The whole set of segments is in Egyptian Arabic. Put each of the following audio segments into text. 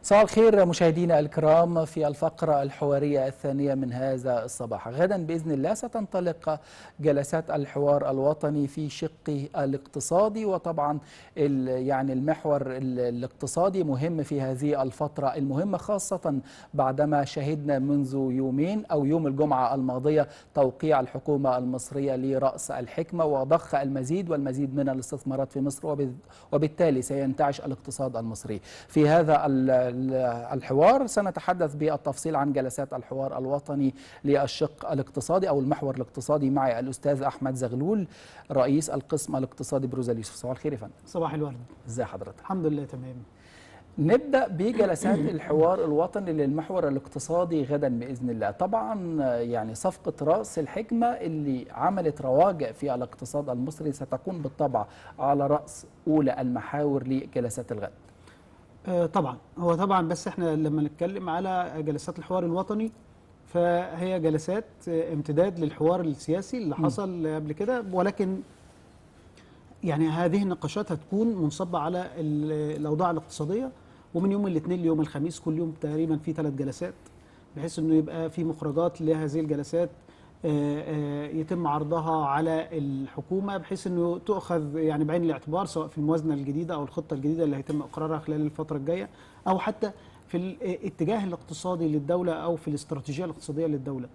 مساء الخير مشاهدينا الكرام في الفقرة الحوارية الثانية من هذا الصباح غدا بإذن الله ستنطلق جلسات الحوار الوطني في شقه الاقتصادي وطبعا يعني المحور الاقتصادي مهم في هذه الفترة المهمة خاصة بعدما شهدنا منذ يومين أو يوم الجمعة الماضية توقيع الحكومة المصرية لرأس الحكمة وضخ المزيد والمزيد من الاستثمارات في مصر وبالتالي سينتعش الاقتصاد المصري في هذا الحوار سنتحدث بالتفصيل عن جلسات الحوار الوطني للشق الاقتصادي او المحور الاقتصادي معي الاستاذ احمد زغلول رئيس القسم الاقتصادي بروز اليوسف صباح الخير يا فندم صباح الورد ازي حضرتك الحمد لله تمام نبدا بجلسات الحوار الوطني للمحور الاقتصادي غدا باذن الله طبعا يعني صفقه راس الحكمه اللي عملت رواج في الاقتصاد المصري ستكون بالطبع على راس اولى المحاور لجلسات الغد طبعا هو طبعا بس احنا لما نتكلم على جلسات الحوار الوطني فهي جلسات امتداد للحوار السياسي اللي حصل قبل كده ولكن يعني هذه النقاشات هتكون منصبة على الأوضاع الاقتصادية ومن يوم الاثنين ليوم الخميس كل يوم تقريبا في ثلاث جلسات بحيث انه يبقى في مخرجات لهذه الجلسات يتم عرضها على الحكومه بحيث انه تؤخذ يعني بعين الاعتبار سواء في الموازنه الجديده او الخطه الجديده اللي هيتم اقرارها خلال الفتره الجايه او حتى في الاتجاه الاقتصادي للدوله او في الاستراتيجيه الاقتصاديه للدوله.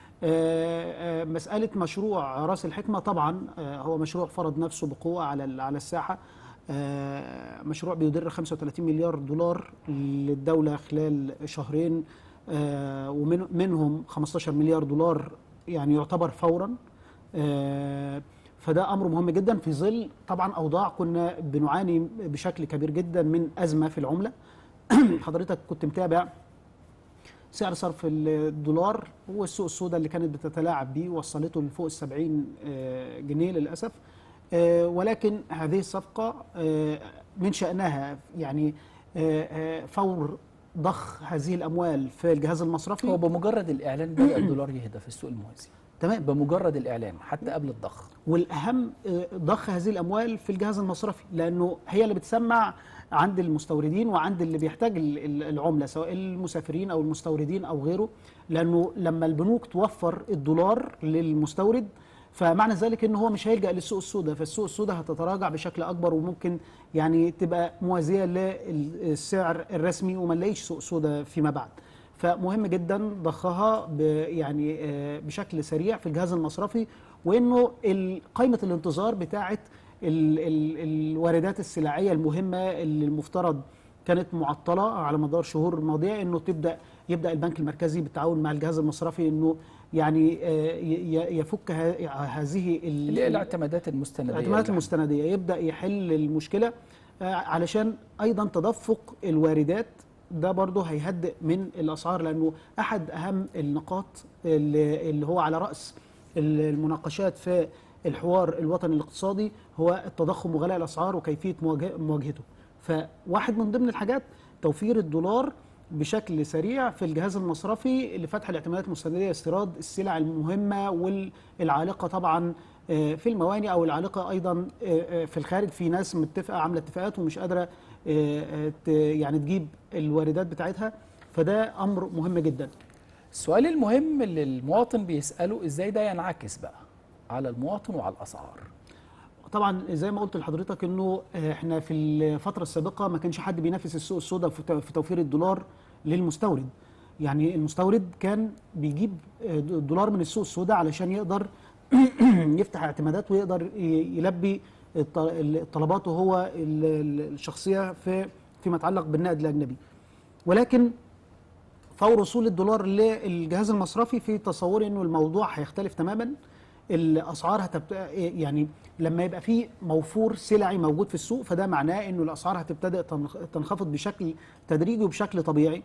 مساله مشروع راس الحكمه طبعا هو مشروع فرض نفسه بقوه على على الساحه مشروع بيدر 35 مليار دولار للدوله خلال شهرين ومنهم 15 مليار دولار يعني يعتبر فورا فده امر مهم جدا في ظل طبعا اوضاع كنا بنعاني بشكل كبير جدا من ازمه في العمله حضرتك كنت متابع سعر صرف الدولار والسوق السوداء اللي كانت بتتلاعب بيه وصلته لفوق ال 70 جنيه للاسف ولكن هذه الصفقه من شانها يعني فور ضخ هذه الاموال في الجهاز المصرفي هو بمجرد الاعلان بدا الدولار يهدى في السوق الموازي تمام بمجرد الاعلان حتى قبل الضخ والاهم ضخ هذه الاموال في الجهاز المصرفي لانه هي اللي بتسمع عند المستوردين وعند اللي بيحتاج العمله سواء المسافرين او المستوردين او غيره لانه لما البنوك توفر الدولار للمستورد فمعنى ذلك ان هو مش هيلجا للسوق السوداء فالسوق السوداء هتتراجع بشكل اكبر وممكن يعني تبقى موازيه للسعر الرسمي وما نلاقيش سوق سوداء فيما بعد فمهم جدا ضخها يعني بشكل سريع في الجهاز المصرفي وانه قائمه الانتظار بتاعه الواردات السلعيه المهمه اللي المفترض كانت معطله على مدار شهور الماضيه انه تبدا يبدا البنك المركزي بالتعاون مع الجهاز المصرفي انه يعني يفك هذه اللي هي الاعتمادات المستنديه الاعتمادات المستنديه يبدا يحل المشكله علشان ايضا تدفق الواردات ده برضه هيهدئ من الاسعار لانه احد اهم النقاط اللي هو على راس المناقشات في الحوار الوطني الاقتصادي هو التضخم وغلاء الاسعار وكيفيه مواجهته فواحد من ضمن الحاجات توفير الدولار بشكل سريع في الجهاز المصرفي لفتح الاعتمادات المستنديه استيراد السلع المهمه والعالقه طبعا في الموانئ او العالقه ايضا في الخارج في ناس متفقه عامله اتفاقات ومش قادره يعني تجيب الواردات بتاعتها فده امر مهم جدا السؤال المهم اللي المواطن بيساله ازاي ده ينعكس بقى على المواطن وعلى الاسعار طبعا زي ما قلت لحضرتك انه احنا في الفتره السابقه ما كانش حد بينافس السوق السوداء في توفير الدولار للمستورد يعني المستورد كان بيجيب الدولار من السوق السوداء علشان يقدر يفتح اعتمادات ويقدر يلبي طلباته هو الشخصيه في فيما يتعلق بالنقد الاجنبي ولكن فور وصول الدولار للجهاز المصرفي في تصوري انه الموضوع هيختلف تماما الاسعار هتبقى يعني لما يبقى في موفور سلعي موجود في السوق فده معناه انه الاسعار هتبتدئ تنخفض بشكل تدريجي وبشكل طبيعي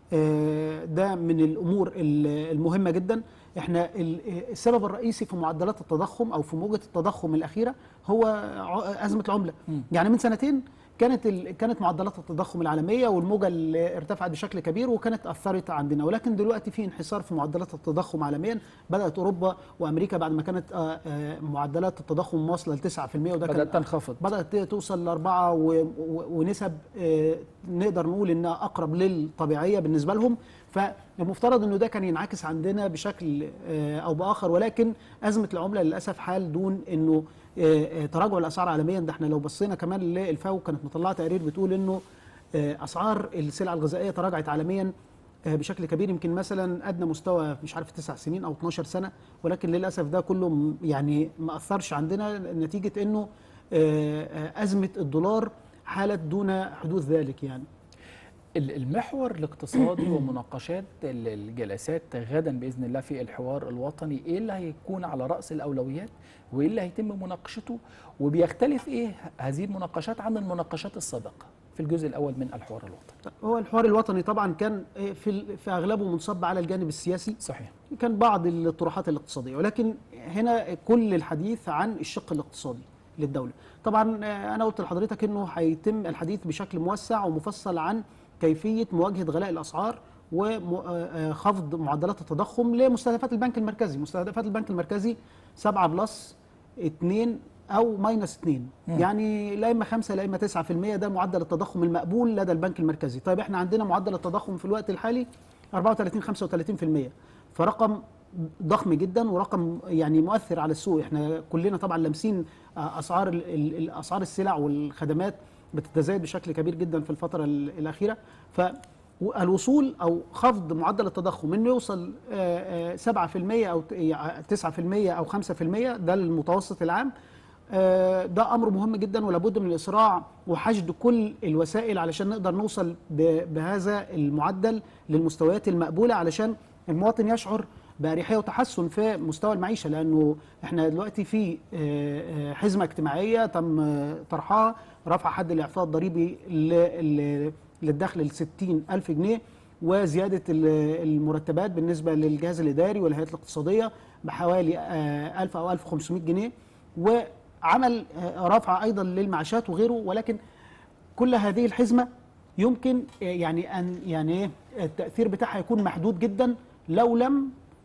ده من الامور المهمه جدا احنا السبب الرئيسي في معدلات التضخم او في موجه التضخم الاخيره هو ازمه العمله يعني من سنتين كانت ال... كانت معدلات التضخم العالميه والموجه اللي ارتفعت بشكل كبير وكانت اثرت عندنا ولكن دلوقتي في انحسار في معدلات التضخم عالميا بدات اوروبا وامريكا بعد ما كانت آه، آه، معدلات التضخم واصله ل 9% وده كان بدات تنخفض بدات توصل لاربعه و... و... ونسب آه، نقدر نقول انها اقرب للطبيعيه بالنسبه لهم فالمفترض انه ده كان ينعكس عندنا بشكل آه، او باخر ولكن ازمه العمله للاسف حال دون انه آه، آه، تراجع الاسعار عالميا ده احنا لو بصينا كمان للفاو كانت مطلعه تقارير بتقول انه آه، اسعار السلع الغذائيه تراجعت عالميا آه، بشكل كبير يمكن مثلا ادنى مستوى مش عارف تسع سنين او 12 سنه ولكن للاسف ده كله م- يعني ما اثرش عندنا نتيجه انه آه، آه، ازمه الدولار حالت دون حدوث ذلك يعني ال- المحور الاقتصادي ومناقشات ال- الجلسات غدا باذن الله في الحوار الوطني ايه اللي هيكون على راس الاولويات وايه اللي هيتم مناقشته وبيختلف ايه هذه المناقشات عن المناقشات السابقه في الجزء الاول من الحوار الوطني هو الحوار الوطني طبعا كان آه، في ال- في اغلبه منصب على الجانب السياسي صحيح كان بعض الطروحات الاقتصاديه ولكن هنا كل الحديث عن الشق الاقتصادي للدوله طبعا آه، انا قلت لحضرتك انه هيتم الحديث بشكل موسع ومفصل عن كيفيه مواجهه غلاء الاسعار وخفض معدلات التضخم لمستهدفات البنك المركزي مستهدفات البنك المركزي 7 بلس 2 او ماينس 2 يعني لا اما 5 لا اما 9% ده معدل التضخم المقبول لدى البنك المركزي طيب احنا عندنا معدل التضخم في الوقت الحالي 34 35% فرقم ضخم جدا ورقم يعني مؤثر على السوق احنا كلنا طبعا لامسين آه، اسعار ال- ال- ال- اسعار السلع والخدمات بتتزايد بشكل كبير جدا في الفتره ال- الاخيره فالوصول او خفض معدل التضخم انه يوصل آه، آه، 7% او ت- يعني 9% او 5% ده المتوسط العام آه، ده امر مهم جدا ولابد من الاسراع وحشد كل الوسائل علشان نقدر نوصل ب- بهذا المعدل للمستويات المقبوله علشان المواطن يشعر باريحيه وتحسن في مستوى المعيشه لانه احنا دلوقتي في آه، آه، حزمه اجتماعيه تم آه، طرحها رفع حد الاعفاء الضريبي ل- ل- للدخل ل 60 الف جنيه وزياده ال- المرتبات بالنسبه للجهاز الاداري والهيئات الاقتصاديه بحوالي آه، 1000 او 1500 جنيه وعمل آه، رفع ايضا للمعاشات وغيره ولكن كل هذه الحزمه يمكن آه، يعني ان يعني إيه التاثير بتاعها يكون محدود جدا لو لم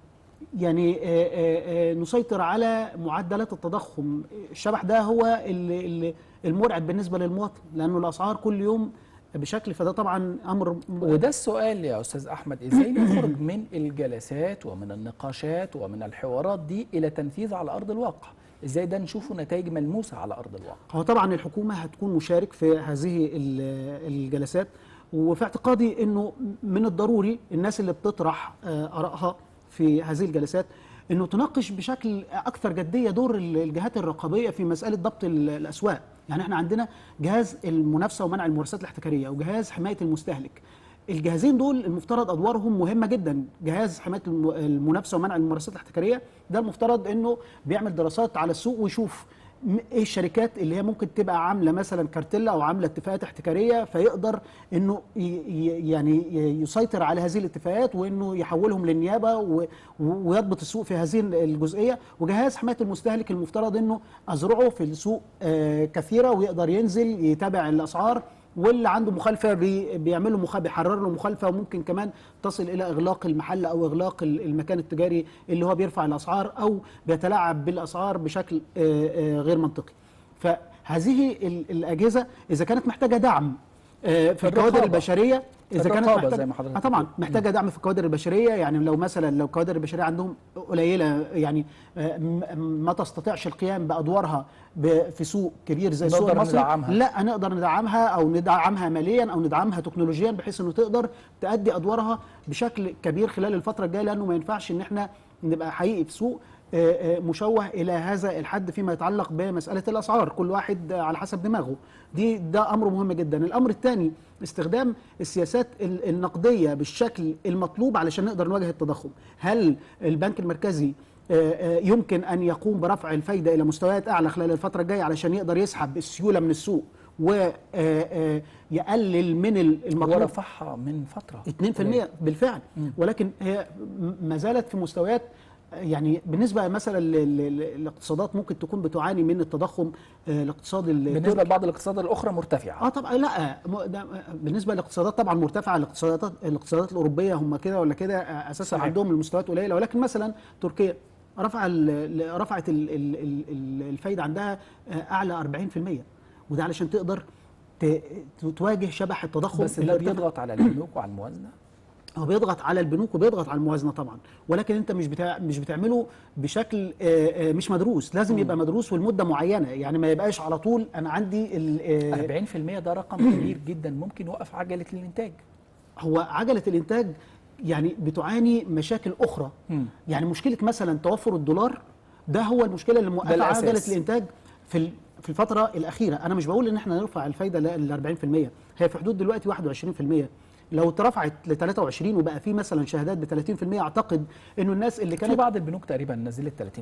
يعني آه، آه، آه، نسيطر على معدلات التضخم الشبح ده هو ال- ال- المرعب بالنسبه للمواطن لانه الاسعار كل يوم بشكل فده طبعا امر وده السؤال يا استاذ احمد ازاي نخرج من الجلسات ومن النقاشات ومن الحوارات دي الى تنفيذ على ارض الواقع ازاي ده نشوفه نتائج ملموسه على ارض الواقع هو طبعا الحكومة هتكون مشارك في هذه ال- الجلسات وفي اعتقادي انه من الضروري الناس اللي بتطرح آه، ارائها في هذه الجلسات انه تناقش بشكل اكثر جديه دور ال- الجهات الرقابيه في مساله ضبط ال- الاسواق يعني احنا عندنا جهاز المنافسه ومنع الممارسات الاحتكاريه وجهاز حمايه المستهلك الجهازين دول المفترض ادوارهم مهمه جدا جهاز حمايه الم- المنافسه ومنع الممارسات الاحتكاريه ده المفترض انه بيعمل دراسات على السوق ويشوف م- ايه الشركات اللي هي ممكن تبقى عامله مثلا كارتيلا او عامله اتفاقات احتكاريه فيقدر انه ي- ي- يعني ي- يسيطر على هذه الاتفاقات وانه يحولهم للنيابه و- و- ويضبط السوق في هذه الجزئيه وجهاز حمايه المستهلك المفترض انه ازرعه في السوق آه، كثيره ويقدر ينزل يتابع الاسعار واللي عنده مخالفه بي بيعمل له مخالفه بيحرر له مخالفه وممكن كمان تصل الى اغلاق المحل او اغلاق ال- المكان التجاري اللي هو بيرفع الاسعار او بيتلاعب بالاسعار بشكل آه، آه، غير منطقي. فهذه ال- الاجهزه اذا كانت محتاجه دعم آه، في الكوادر الرقابة. البشريه اذا كانت الرقابة محتاجة زي ما حضرتك آه طبعا بتقول. محتاجه دعم في الكوادر البشريه يعني لو مثلا لو الكوادر البشريه عندهم قليله يعني آه، م- ما تستطيعش القيام بادوارها ب- في سوق كبير زي السوق نقدر المصري ندعمها. لا نقدر ندعمها او ندعمها ماليا او ندعمها تكنولوجيا بحيث انه تقدر تؤدي ادوارها بشكل كبير خلال الفتره الجايه لانه ما ينفعش ان احنا نبقى حقيقي في سوق آه، آه، مشوه الى هذا الحد فيما يتعلق بمساله الاسعار كل واحد آه، على حسب دماغه دي ده امر مهم جدا الامر الثاني استخدام السياسات ال- النقديه بالشكل المطلوب علشان نقدر نواجه التضخم هل البنك المركزي آه، آه، يمكن ان يقوم برفع الفايده الى مستويات اعلى خلال الفتره الجايه علشان يقدر يسحب السيوله من السوق ويقلل من ال- هو المطلوب رفعها من فتره 2% بالفعل ولكن هي م- ما زالت في مستويات يعني بالنسبه مثلا لل- لل- للاقتصادات ممكن تكون بتعاني من التضخم آه، الاقتصادي بالنسبه لبعض الاقتصادات الاخرى مرتفعه اه طبعا لا م- ده بالنسبه للاقتصادات طبعا مرتفعه الاقتصادات الاقتصادات الاوروبيه هم كده ولا كده آه، اساسا صحيح. عندهم المستويات قليله ولكن مثلا تركيا رفع ال- رفعت ال- ال- ال- ال- الفايده عندها آه، اعلى 40% وده علشان تقدر ت- تواجه شبح التضخم بس اللي ده ارتفع. بيضغط على البنوك وعلى الموازنه هو بيضغط على البنوك وبيضغط على الموازنه طبعا ولكن انت مش بتاع مش بتعمله بشكل آه، آه، مش مدروس لازم يبقى مدروس والمده معينه يعني ما يبقاش على طول انا عندي ال- آه، 40% ده رقم كبير جدا ممكن يوقف عجله الانتاج هو عجله الانتاج يعني بتعاني مشاكل اخرى مم. يعني مشكله مثلا توفر الدولار ده هو المشكله اللي موقفه الأساس. عجله الانتاج في ال- في الفتره الاخيره انا مش بقول ان احنا نرفع الفايده ل 40% هي في حدود دلوقتي 21% لو اترفعت ل 23 وبقى في مثلا شهادات ب 30% اعتقد انه الناس اللي في كانت بعض البنوك تقريبا نزلت 30%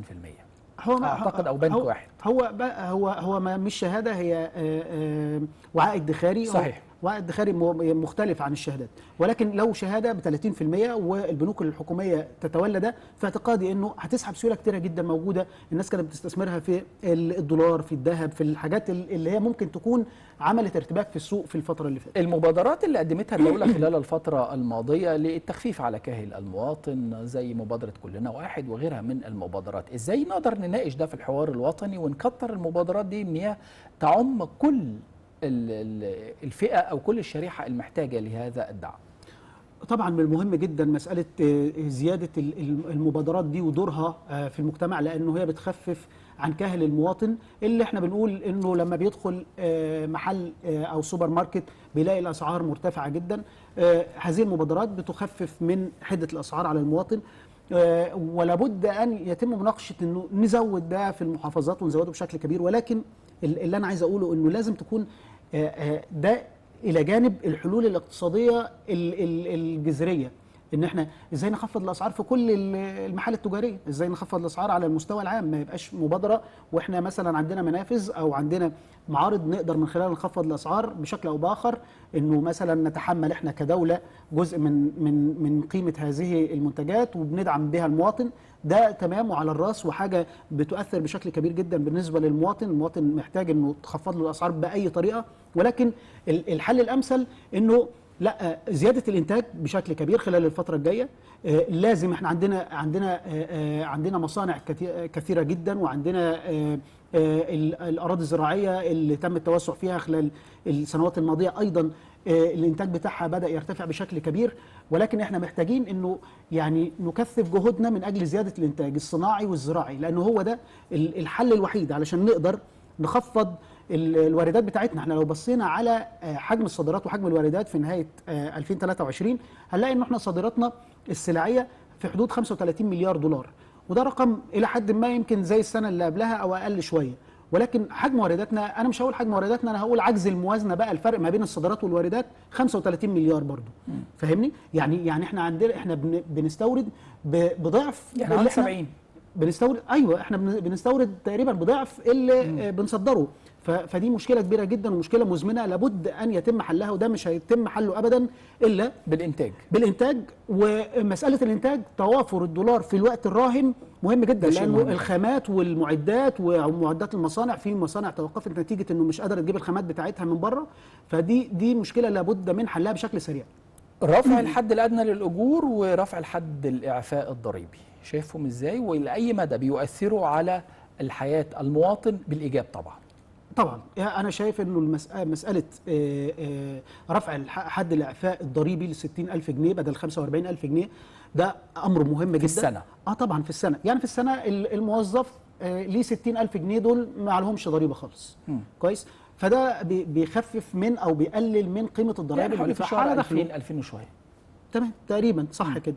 هو ما- أعتقد أو بنك هو واحد. هو بقى هو هو ما مش شهاده هي آه، آه، وعاء ادخاري هو صحيح. وعاء ادخاري م- مختلف عن الشهادات ولكن لو شهاده ب 30% والبنوك الحكوميه تتولى ده في اعتقادي انه هتسحب سيوله كتيره جدا موجوده الناس كانت بتستثمرها في ال- الدولار في الذهب في الحاجات ال- اللي هي ممكن تكون عملت ارتباك في السوق في الفتره اللي فاتت المبادرات اللي قدمتها الدولة خلال الفترة الماضية للتخفيف على كاهل المواطن زي مبادرة كلنا واحد وغيرها من المبادرات ازاي نقدر نناقش ده في الحوار الوطني ونكتر المبادرات دي ان هي تعم كل ال- ال- الفئة او كل الشريحة المحتاجة لهذا الدعم طبعا من المهم جدا مساله آه، زياده ال- ال- المبادرات دي ودورها آه، في المجتمع لانه هي بتخفف عن كاهل المواطن اللي احنا بنقول انه لما بيدخل آه، محل آه، او سوبر ماركت بيلاقي الاسعار مرتفعه جدا آه، هذه المبادرات بتخفف من حده الاسعار على المواطن آه، ولا بد ان يتم مناقشه انه نزود ده في المحافظات ونزوده بشكل كبير ولكن ال- اللي انا عايز اقوله انه لازم تكون آه، آه، ده الى جانب الحلول الاقتصاديه ال- ال- الجذريه ان احنا ازاي نخفض الاسعار في كل ال- المحال التجاريه ازاي نخفض الاسعار على المستوى العام ما يبقاش مبادره واحنا مثلا عندنا منافذ او عندنا معارض نقدر من خلالها نخفض الاسعار بشكل او باخر انه مثلا نتحمل احنا كدوله جزء من من من قيمه هذه المنتجات وبندعم بها المواطن ده تمام وعلى الراس وحاجه بتؤثر بشكل كبير جدا بالنسبه للمواطن المواطن محتاج انه تخفض له الاسعار باي طريقه ولكن ال- الحل الامثل انه لا زياده الانتاج بشكل كبير خلال الفتره الجايه آه، لازم احنا عندنا عندنا آه، آه، عندنا مصانع كتي- كثيره جدا وعندنا آه، آه، ال- الاراضي الزراعيه اللي تم التوسع فيها خلال السنوات الماضيه ايضا آه، الانتاج بتاعها بدا يرتفع بشكل كبير ولكن احنا محتاجين انه يعني نكثف جهودنا من اجل زياده الانتاج الصناعي والزراعي لانه هو ده ال- الحل الوحيد علشان نقدر نخفض ال- الواردات بتاعتنا احنا لو بصينا على آه، حجم الصادرات وحجم الواردات في نهايه آه، 2023 هنلاقي ان احنا صادراتنا السلعيه في حدود 35 مليار دولار وده رقم الى حد ما يمكن زي السنه اللي قبلها او اقل شويه ولكن حجم وارداتنا انا مش هقول حجم وارداتنا انا هقول عجز الموازنه بقى الفرق ما بين الصادرات والواردات 35 مليار برضو فاهمني يعني يعني احنا عندنا احنا بن- بنستورد ب- بضعف يعني اللي عن إحنا- 70 بنستورد ايوه احنا بن- بنستورد تقريبا بضعف اللي آه، بنصدره ف- فدي مشكله كبيره جدا ومشكله مزمنه لابد ان يتم حلها وده مش هيتم حله ابدا الا بالانتاج بالانتاج ومساله الانتاج توافر الدولار في الوقت الراهن مهم جدا ده شيء لانه مهم. الخامات والمعدات ومعدات المصانع في مصانع توقفت نتيجه انه مش قادره تجيب الخامات بتاعتها من بره فدي دي مشكله لابد من حلها بشكل سريع رفع الحد الادنى للاجور ورفع الحد الاعفاء الضريبي شايفهم ازاي ولاي مدى بيؤثروا على الحياه المواطن بالايجاب طبعا طبعا يعني انا شايف انه المسألة مساله آه، آه، رفع الح- حد الاعفاء الضريبي ل 60000 جنيه بدل 45000 جنيه ده امر مهم جدا السنة. اه طبعا في السنه يعني في السنه ال- الموظف آه، ليه 60000 جنيه دول ما عليهمش ضريبه خالص مم. كويس فده بي- بيخفف من او بيقلل من قيمه الضرائب يعني اللي حوالي في بيدفعها على الشهر دخله 2000 2000 وشويه تمام تقريبا صح كده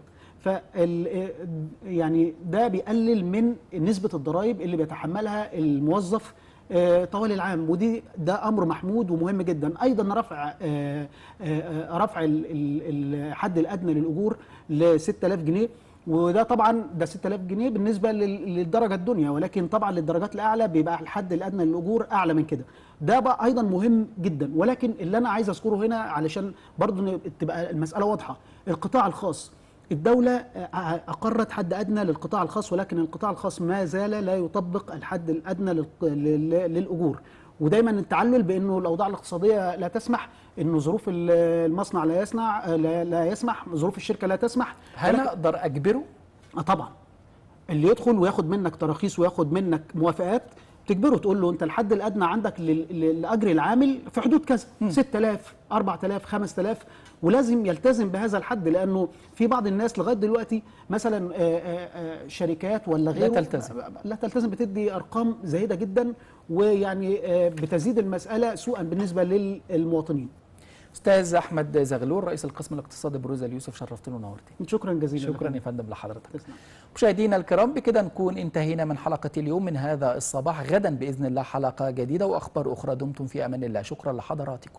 فال يعني ده بيقلل من نسبه الضرائب اللي بيتحملها الموظف آه، طوال العام ودي ده امر محمود ومهم جدا ايضا رفع آه، آه، رفع ال- ال- الحد الادنى للاجور ل 6000 جنيه وده طبعا ده 6000 جنيه بالنسبه لل- للدرجه الدنيا ولكن طبعا للدرجات الاعلى بيبقى الحد الادنى للاجور اعلى من كده ده بقى ايضا مهم جدا ولكن اللي انا عايز اذكره هنا علشان برضو ن- تبقى المساله واضحه القطاع الخاص الدولة آه، أقرت حد أدنى للقطاع الخاص ولكن القطاع الخاص ما زال لا يطبق الحد الأدنى للق- لل- للأجور ودايما التعلل بأنه الأوضاع الاقتصادية لا تسمح أنه ظروف ال- المصنع لا يصنع لا, لا يسمح ظروف الشركة لا تسمح هل ولكن- اقدر اجبره اه طبعا اللي يدخل وياخد منك تراخيص وياخد منك موافقات تجبره تقول له انت الحد الادنى عندك لل- لل- لاجر العامل في حدود كذا 6000 4000 5000 ولازم يلتزم بهذا الحد لانه في بعض الناس لغايه دلوقتي مثلا آه، آه، آه، شركات ولا غيره تلتزم. لا تلتزم بتدي ارقام زايده جدا ويعني آه، بتزيد المساله سوءا بالنسبه للمواطنين استاذ احمد زغلول رئيس القسم الاقتصادي بروزا اليوسف شرفتنا ونورتني شكرا جزيلا شكرا لك. يا فندم لحضرتك تسلم. مشاهدينا الكرام بكده نكون انتهينا من حلقة اليوم من هذا الصباح غدا بإذن الله حلقة جديدة وأخبار أخرى دمتم في أمان الله شكرا لحضراتكم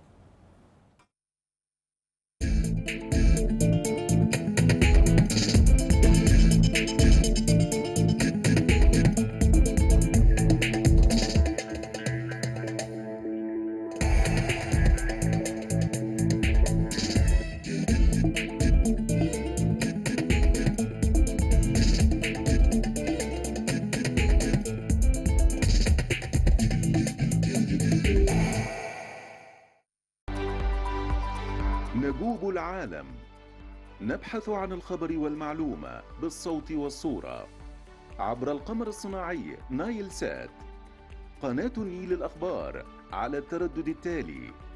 نجوب العالم نبحث عن الخبر والمعلومة بالصوت والصورة عبر القمر الصناعي نايل سات قناة النيل الأخبار على التردد التالي